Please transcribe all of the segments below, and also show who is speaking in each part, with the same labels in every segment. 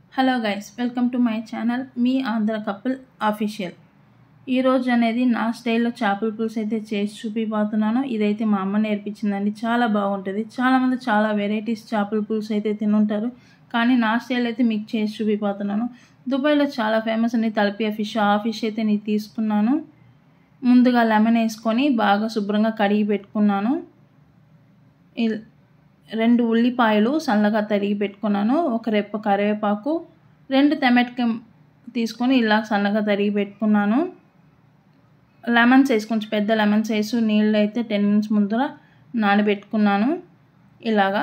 Speaker 1: hello guys welcome to my channel మీ Andhra couple official ఈరోజు అనేది నా స్టైల్లో చేపల పులుసు అయితే చేసి చూపిపోతున్నాను ఇదైతే మా అమ్మ నేర్పించిందండి చాలా బాగుంటుంది చాలామంది చాలా వెరైటీస్ చేపల పులుసు అయితే తినుంటారు కానీ నా స్టైల్ అయితే మీకు చేసి చూపిపోతున్నాను దుబాయ్లో చాలా ఫేమస్ అండి తలపియా ఫిష్ ఆ ఫిష్ అయితే నేను తీసుకున్నాను ముందుగా లెమన్ వేసుకొని బాగా శుభ్రంగా కడిగి పెట్టుకున్నాను ఇల్- రెండు ఉల్లిపాయలు సన్నగా తరిగి పెట్టుకున్నాను ఒక రెప్ప కరివేపాకు రెండు టమాటా తీసుకొని ఇలా సన్నగా తరిగి పెట్టుకున్నాను లెమన్ సైజ్ కొంచెం పెద్ద లెమన్ సైజు నీళ్ళు అయితే టెన్ మినిట్స్ ముందర నానబెట్టుకున్నాను ఇలాగా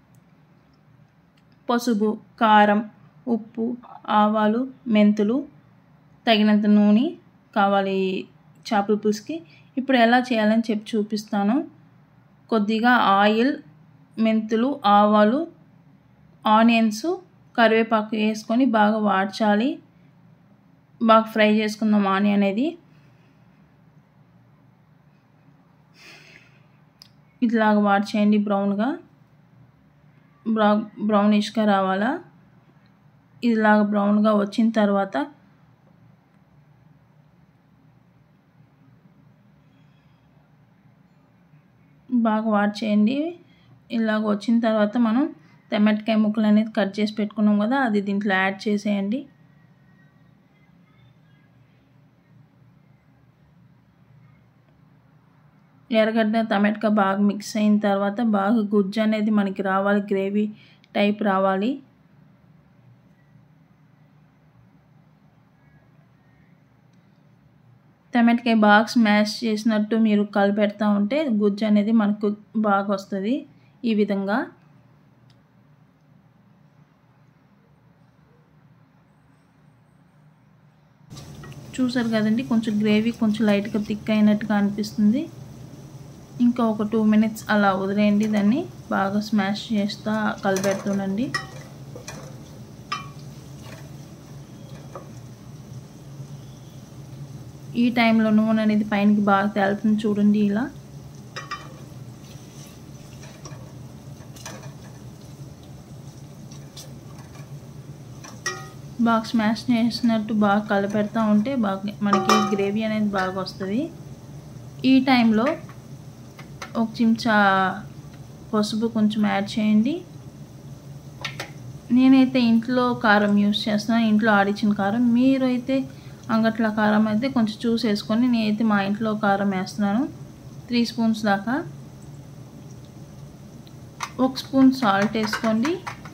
Speaker 1: పసుపు కారం ఉప్పు ఆవాలు మెంతులు తగినంత నూనె కావాలి చేపల పులుసుకి ఇప్పుడు ఎలా చేయాలని చెప్పి చూపిస్తాను కొద్దిగా ఆయిల్ మెంతులు ఆవాలు ఆనియన్స్ కరివేపాకు వేసుకొని బాగా వాడ్చాలి బాగా ఫ్రై చేసుకుందాం ఆనియన్ అనేది ఇట్లాగా వాడ్చేయండి బ్రౌన్గా బ్రౌ బ్రౌనిష్గా రావాలా ఇలాగ బ్రౌన్గా వచ్చిన తర్వాత బాగా వాట్ చేయండి ఇలాగ వచ్చిన తర్వాత మనం టమాటకాయ ముక్కలు అనేది కట్ చేసి పెట్టుకున్నాం కదా అది దీంట్లో యాడ్ చేసేయండి ఎర్రగడ్డ టమాటకా బాగా మిక్స్ అయిన తర్వాత బాగా గుజ్జు అనేది మనకి రావాలి గ్రేవీ టైప్ రావాలి టమాటకాయ బాగా స్మాష్ చేసినట్టు మీరు కలిపెడతా ఉంటే గుజ్జు అనేది మనకు బాగా వస్తుంది ఈ విధంగా చూసారు కదండి కొంచెం గ్రేవీ కొంచెం లైట్గా థిక్ అయినట్టుగా అనిపిస్తుంది ఇంకా ఒక టూ మినిట్స్ అలా వదిలేయండి దాన్ని బాగా స్మాష్ చేస్తా కలిపెడుతుండండి ఈ టైంలో నూనె అనేది పైనకి బాగా తేలుతుంది చూడండి ఇలా బాగా స్మాష్ చేసినట్టు బాగా కలిపెడతా ఉంటే బాగా మనకి గ్రేవీ అనేది బాగా వస్తుంది ఈ టైంలో ఒక చెంచా పసుపు కొంచెం యాడ్ చేయండి నేనైతే ఇంట్లో కారం యూస్ చేస్తున్నాను ఇంట్లో ఆడిచిన కారం మీరు అయితే అంగట్ల కారం అయితే కొంచెం చూసి వేసుకొని నేనైతే మా ఇంట్లో కారం వేస్తున్నాను త్రీ స్పూన్స్ దాకా ఒక స్పూన్ సాల్ట్ వేసుకోండి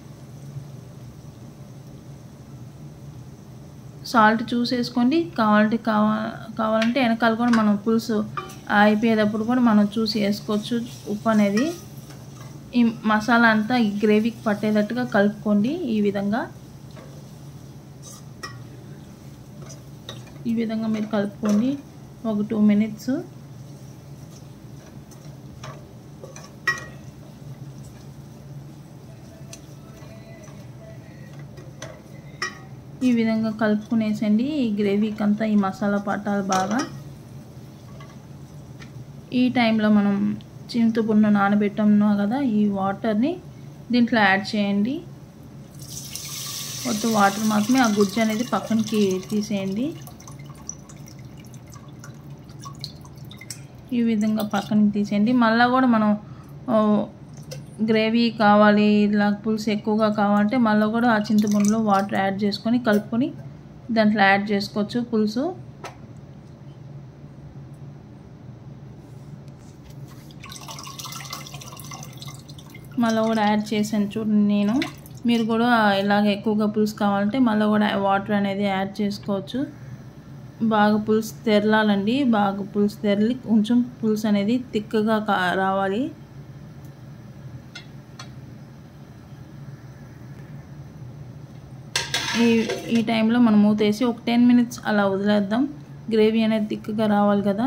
Speaker 1: సాల్ట్ చూసేసుకోండి కావాలంటే కావా కావాలంటే వెనకాల కూడా మనం పులుసు అయిపోయేటప్పుడు కూడా మనం చూసి వేసుకోవచ్చు ఉప్పు అనేది ఈ మసాలా అంతా ఈ గ్రేవీకి పట్టేటట్టుగా కలుపుకోండి ఈ విధంగా ఈ విధంగా మీరు కలుపుకోండి ఒక టూ మినిట్స్ ఈ విధంగా కలుపుకునేసండి ఈ గ్రేవీకి అంతా ఈ మసాలా పట్టాలి బాగా ఈ టైంలో మనం చింతపుండు నానబెట్టాము కదా ఈ వాటర్ని దీంట్లో యాడ్ చేయండి మొత్తం వాటర్ మాత్రమే ఆ గుజ్జు అనేది పక్కనకి తీసేయండి ఈ విధంగా పక్కనకి తీసేయండి మళ్ళీ కూడా మనం గ్రేవీ కావాలి ఇలా పులుసు ఎక్కువగా కావాలంటే మళ్ళీ కూడా ఆ చింతపండులో వాటర్ యాడ్ చేసుకొని కలుపుకొని దాంట్లో యాడ్ చేసుకోవచ్చు పులుసు మళ్ళీ కూడా యాడ్ చేశాను చూడండి నేను మీరు కూడా ఇలాగ ఎక్కువగా పులుసు కావాలంటే మళ్ళీ కూడా వాటర్ అనేది యాడ్ చేసుకోవచ్చు బాగా పులుసు తెరలాలండి బాగా పులుసు తెరలి కొంచెం పులుసు అనేది తిక్కగా రావాలి ఈ ఈ టైంలో మనం మూత వేసి ఒక టెన్ మినిట్స్ అలా వదిలేద్దాం గ్రేవీ అనేది తిక్కగా రావాలి కదా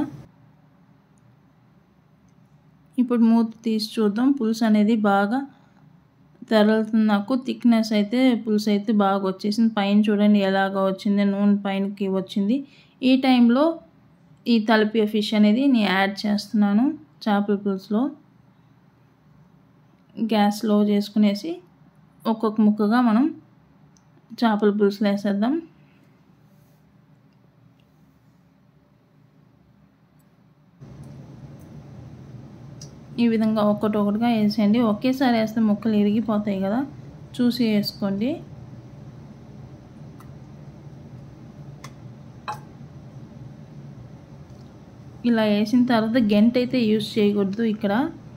Speaker 1: ఇప్పుడు మూత తీసి చూద్దాం పులుసు అనేది బాగా తెరలుతుంది నాకు థిక్నెస్ అయితే పులుసు అయితే బాగా వచ్చేసింది పైన చూడండి ఎలాగ వచ్చింది నూనె పైనకి వచ్చింది ఈ టైంలో ఈ తలపియ ఫిష్ అనేది నేను యాడ్ చేస్తున్నాను చేపల పులుసులో గ్యాస్ లో చేసుకునేసి ఒక్కొక్క ముక్కగా మనం చేపల పులుసులు వేసేద్దాం ఈ విధంగా ఒక్కటి ఒకటిగా వేసేయండి ఒకేసారి వేస్తే ముక్కలు ఇరిగిపోతాయి కదా చూసి వేసుకోండి ఇలా వేసిన తర్వాత గెంట్ అయితే యూజ్ చేయకూడదు ఇక్కడ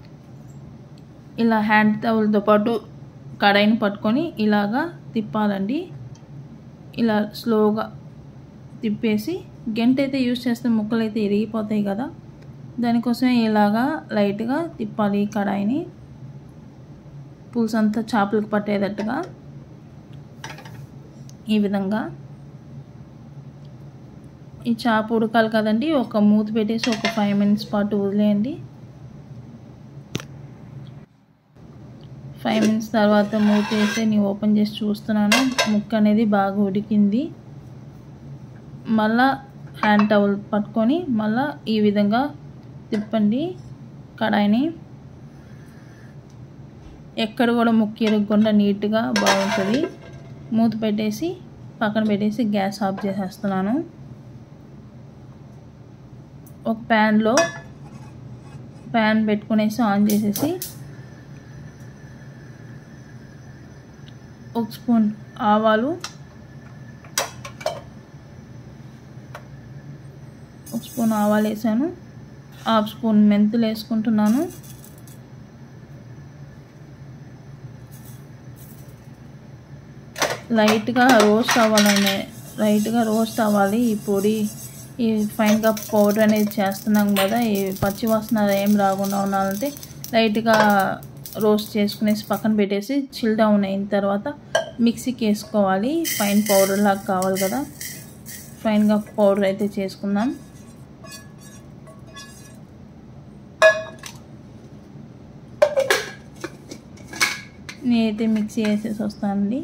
Speaker 1: ఇలా హ్యాండ్ టవల్తో పాటు కడాయిని పట్టుకొని ఇలాగా తిప్పాలండి ఇలా స్లోగా తిప్పేసి గెంట్ అయితే యూజ్ చేస్తే ముక్కలు అయితే ఇరిగిపోతాయి కదా దానికోసం ఇలాగా లైట్గా తిప్పాలి ఈ కడాయిని పులుసు అంతా చేపలకు పట్టేటట్టుగా ఈ విధంగా ఈ చేప ఉడకాలి కదండి ఒక మూత పెట్టేసి ఒక ఫైవ్ మినిట్స్ పాటు వదిలేయండి ఫైవ్ మినిట్స్ తర్వాత మూత వేసి నేను ఓపెన్ చేసి చూస్తున్నాను ముక్క అనేది బాగా ఉడికింది మళ్ళా హ్యాండ్ టవల్ పట్టుకొని మళ్ళా ఈ విధంగా తిప్పండి కడాయిని ఎక్కడ కూడా ముక్కు ఇరగకుండా నీట్గా బాగుంటుంది మూత పెట్టేసి పక్కన పెట్టేసి గ్యాస్ ఆఫ్ చేసేస్తున్నాను ఒక ప్యాన్లో ప్యాన్ పెట్టుకునేసి ఆన్ చేసేసి ఒక స్పూన్ ఆవాలు ఒక స్పూన్ ఆవాలు వేసాను హాఫ్ స్పూన్ మెంతులు వేసుకుంటున్నాను లైట్గా రోస్ట్ అవ్వాలనే లైట్గా రోస్ట్ అవ్వాలి ఈ పొడి ఈ ఫైన్గా పౌడర్ అనేది చేస్తున్నాం కదా ఈ పచ్చి వాసన ఏం రాకుండా ఉండాలంటే లైట్గా రోస్ట్ చేసుకునేసి పక్కన పెట్టేసి చిల్ డౌన్ అయిన తర్వాత మిక్సీకి వేసుకోవాలి ఫైన్ పౌడర్ లాగా కావాలి కదా ఫైన్గా పౌడర్ అయితే చేసుకుందాం నేనైతే మిక్సీ వేసేసి వస్తానండి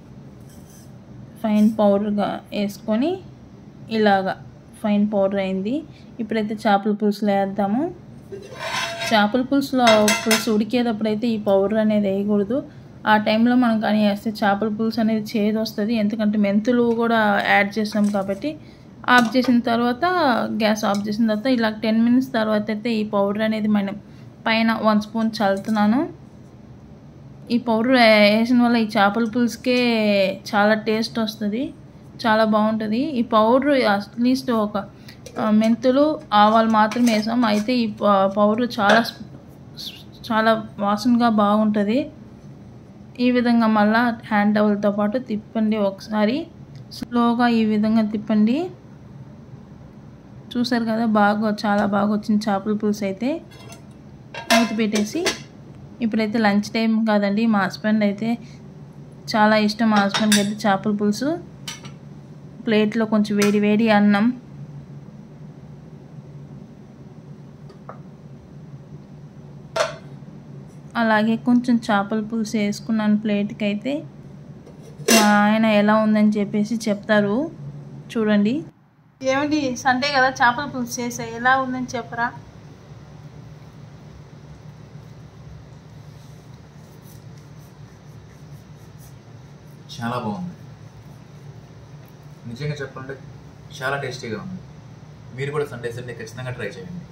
Speaker 1: ఫైన్ పౌడర్గా వేసుకొని ఇలాగా ఫైన్ పౌడర్ అయింది ఇప్పుడైతే చేపల పులుసులో వేద్దాము చేపల పులుసులో పులుసు ఉడికేటప్పుడు అయితే ఈ పౌడర్ అనేది వేయకూడదు ఆ టైంలో మనం కానీ వేస్తే చేపల పులుసు అనేది చేదు వస్తుంది ఎందుకంటే మెంతులు కూడా యాడ్ చేసాం కాబట్టి ఆఫ్ చేసిన తర్వాత గ్యాస్ ఆఫ్ చేసిన తర్వాత ఇలా టెన్ మినిట్స్ తర్వాత అయితే ఈ పౌడర్ అనేది మనం పైన వన్ స్పూన్ చల్లుతున్నాను ఈ పౌడర్ వేసిన వల్ల ఈ చేపల పులుసుకే చాలా టేస్ట్ వస్తుంది చాలా బాగుంటుంది ఈ పౌడర్ అట్లీస్ట్ ఒక మెంతులు ఆవాలు మాత్రం వేసాం అయితే ఈ పౌడర్ చాలా చాలా వాసనగా బాగుంటుంది ఈ విధంగా మళ్ళా హ్యాండ్ టవల్తో పాటు తిప్పండి ఒకసారి స్లోగా ఈ విధంగా తిప్పండి చూసారు కదా బాగా చాలా బాగా వచ్చింది చేపల పులుసు అయితే మూత పెట్టేసి ఇప్పుడైతే లంచ్ టైం కాదండి మా హస్బెండ్ అయితే చాలా ఇష్టం మా హస్బెండ్కి అయితే చేపల పులుసు ప్లేట్లో కొంచెం వేడి వేడి అన్నం అలాగే కొంచెం చేపల పులుసు వేసుకున్నాను ప్లేట్కి అయితే మా ఆయన ఎలా ఉందని చెప్పేసి చెప్తారు చూడండి ఏమిటి సండే కదా చేపల పులుసు చేసా ఎలా ఉందని చెప్పరా
Speaker 2: చాలా బాగుంది నిజంగా చెప్పాలంటే చాలా టేస్టీగా ఉంది మీరు కూడా సండే సండే ఖచ్చితంగా ట్రై చేయండి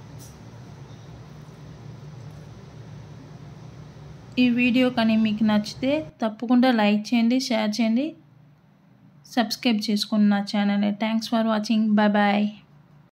Speaker 1: ఈ వీడియో కానీ మీకు నచ్చితే తప్పకుండా లైక్ చేయండి షేర్ చేయండి సబ్స్క్రైబ్ చేసుకోండి నా channel thanks for watching bye bye